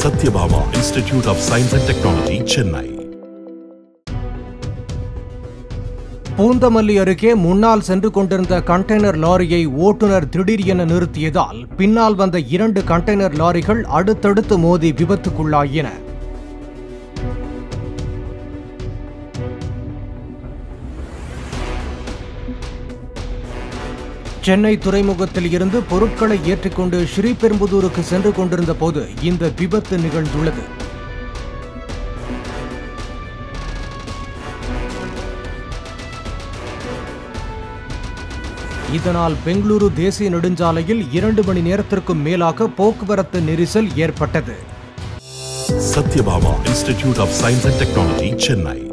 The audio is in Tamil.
Satyabama Institute of Science and Technology, Chennai. Poonamallee அருகே முன்னால் சென்று கொண்டிருந்த கண்டெய்னர் லாரியை ஓட்டுநர் திடீர் என நிறுத்தியதால் பின்னால் வந்த இரண்டு கண்டெய்னர் லாரிகள் அடுத்தடுத்து மோதி விபத்துக்குள்ளாயின சென்னை துறைமுகத்தில் இருந்து பொருட்களை ஏற்றிக்கொண்டு ஸ்ரீபெரும்புதூருக்கு சென்று கொண்டிருந்த போது இந்த விபத்து நிகழ்ந்துள்ளது இதனால் பெங்களூரு தேசிய நெடுஞ்சாலையில் இரண்டு மணி நேரத்திற்கும் மேலாக போக்குவரத்து நெரிசல் ஏற்பட்டது Satyabama Institute of Science and Technology, Chennai.